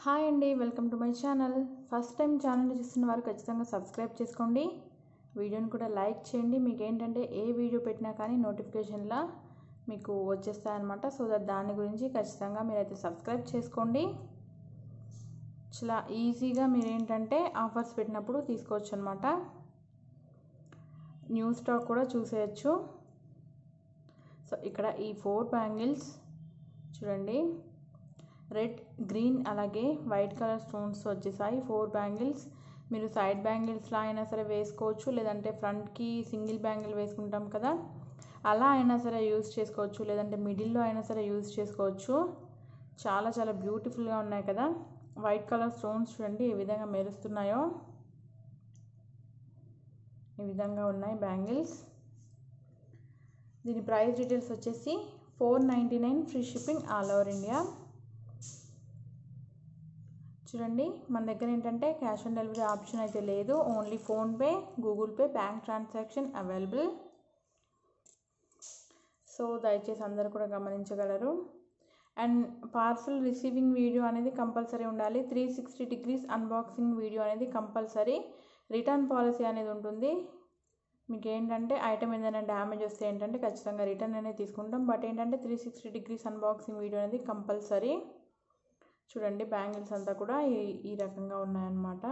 hi అండి welcome to my channel first time channel చూస్తున్న వారు ఖచ్చితంగా సబ్స్క్రైబ్ చేసుకోండి వీడియోని కూడా లైక్ చేయండి మీకు ఏంటంటే ఏ వీడియో పెట్టినా కానీ నోటిఫికేషన్లా మీకు వచ్చేస్తాయన్నమాట సో దట్ దాని గురించి ఖచ్చితంగా మీరైతే సబ్స్క్రైబ్ చేసుకోండి చాలా ఈజీగా మీరు ఏంటంటే ఆఫర్స్ పెట్టినప్పుడు తీసుకోవచ్చు అనమాట న్యూ స్టాక్ కూడా చూసేయచ్చు సో ఇక్కడ ఈ ఫోర్ బ్యాంగిల్స్ చూడండి రెడ్ గ్రీన్ అలాగే వైట్ కలర్ స్టోన్స్ వచ్చేసాయి ఫోర్ బ్యాంగిల్స్ మీరు సైడ్ బ్యాంగిల్స్లా అయినా సరే వేసుకోవచ్చు లేదంటే ఫ్రంట్కి సింగిల్ బ్యాంగిల్ వేసుకుంటాం కదా అలా అయినా సరే యూస్ చేసుకోవచ్చు లేదంటే మిడిల్లో అయినా సరే యూస్ చేసుకోవచ్చు చాలా చాలా బ్యూటిఫుల్గా ఉన్నాయి కదా వైట్ కలర్ స్టోన్స్ చూడండి ఏ విధంగా మెరుస్తున్నాయో ఈ విధంగా ఉన్నాయి బ్యాంగిల్స్ దీని ప్రైస్ డీటెయిల్స్ వచ్చేసి four ninety nine free shipping all over India చూడండి మన దగ్గర ఏంటంటే క్యాష్ ఆన్ డెలివరీ ఆప్షన్ అయితే లేదు only PhonePe Google Pay bank transaction available so దయచేసి అందరూ కూడా గమనించగలరు అండ్ పార్సల్ రిసీవింగ్ వీడియో అనేది కంపల్సరీ ఉండాలి three sixty degrees unboxing video అనేది కంపల్సరీ రిటర్న్ పాలసీ అనేది ఉంటుంది మీకు ఏంటంటే ఐటమ్ ఏదైనా డ్యామేజ్ వస్తే ఏంటంటే ఖచ్చితంగా రిటర్న్ అనేది తీసుకుంటాం బట్ ఏంటంటే three sixty degrees unboxing video అనేది కంపల్సరీ చూడండి బ్యాంగిల్స్ అంతా కూడా ఈ ఈ రకంగా ఉన్నాయన్నమాట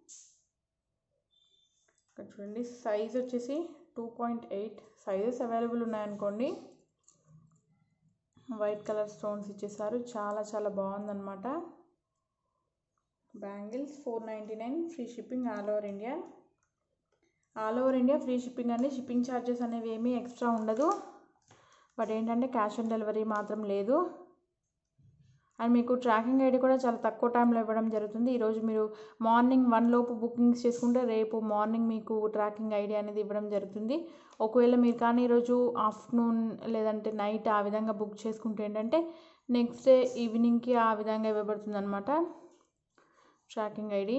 ఇక్కడ చూడండి సైజ్ వచ్చేసి two point eight sizes available ఉన్నాయనుకోండి వైట్ కలర్ స్టోన్స్ ఇచ్చేసారు చాలా చాలా బాగుందన్నమాట bangles four ninety nine free shipping all over India all over India free shipping అండి షిప్పింగ్ ఛార్జెస్ అనేవి ఏమీ ఎక్స్ట్రా ఉండదు బట్ ఏంటంటే క్యాష్ ఆన్ డెలివరీ మాత్రం లేదు అండ్ మీకు ట్రాకింగ్ ఐడి కూడా చాలా తక్కువ టైంలో ఇవ్వడం జరుగుతుంది ఈరోజు మీరు మార్నింగ్ వన్ లోపు బుకింగ్స్ చేసుకుంటే రేపు మార్నింగ్ మీకు ట్రాకింగ్ ఐడి అనేది ఇవ్వడం జరుగుతుంది ఒకవేళ మీరు కానీ ఈరోజు ఆఫ్టర్నూన్ లేదంటే నైట్ ఆ విధంగా బుక్ చేసుకుంటే ఏంటంటే నెక్స్ట్ డే ఈవినింగ్కి ఆ విధంగా ఇవ్వబడుతుంది అనమాట tracking ID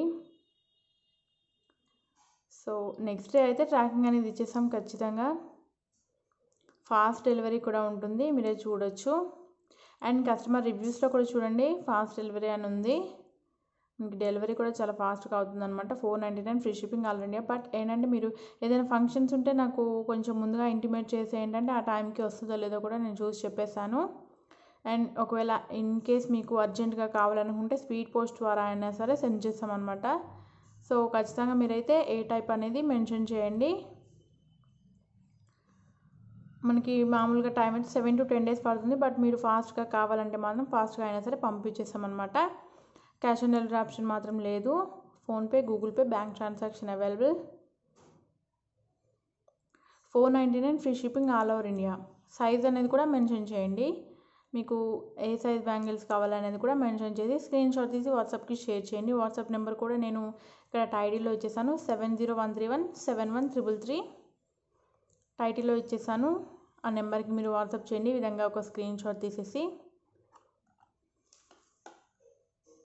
so next day అయితే ట్రాకింగ్ అనేది ఇచ్చేసాం ఖచ్చితంగా ఫాస్ట్ డెలివరీ కూడా ఉంటుంది మీరే చూడొచ్చు అండ్ కస్టమర్ రివ్యూస్లో కూడా చూడండి ఫాస్ట్ డెలివరీ అని ఉంది మీకు డెలివరీ కూడా చాలా ఫాస్ట్గా అవుతుంది అనమాట four ninety nine free shipping all India but ఏంటంటే మీరు ఏదైనా ఫంక్షన్స్ ఉంటే నాకు కొంచెం ముందుగా ఇంటిమేట్ చేసి ఏంటంటే ఆ టైంకి వస్తుందో లేదో కూడా నేను చూసి చెప్పేశాను అండ్ ఒకవేళ ఇన్ కేస్ మీకు అర్జెంటుగా కావాలనుకుంటే స్పీడ్ పోస్ట్ ద్వారా అయినా సరే సెండ్ చేస్తామన్నమాట సో ఖచ్చితంగా మీరైతే ఏ టైప్ అనేది మెన్షన్ చేయండి మనకి మామూలుగా టైం అయితే సెవెన్ టు టెన్ డేస్ పడుతుంది బట్ మీరు ఫాస్ట్గా కావాలంటే మాత్రం ఫాస్ట్గా అయినా సరే పంపించేస్తామన్నమాట క్యాష్ ఆన్ డెలివరీ ఆప్షన్ మాత్రం లేదు PhonePe Google Pay bank transaction available four ninety nine free shipping all over India size అనేది కూడా మెన్షన్ చేయండి మీకు ఏ సైజ్ బ్యాంగిల్స్ కావాలనేది కూడా మెన్షన్ చేసి స్క్రీన్ షాట్ తీసి వాట్సాప్కి షేర్ చేయండి వాట్సాప్ నెంబర్ కూడా నేను ఇక్కడ టైడీలో ఇచ్చేసాను seven zero one three one seven one triple three టైటిల్లో ఇచ్చేసాను ఆ నెంబర్కి మీరు వాట్సాప్ చేయండి ఈ విధంగా ఒక స్క్రీన్ షాట్ తీసేసి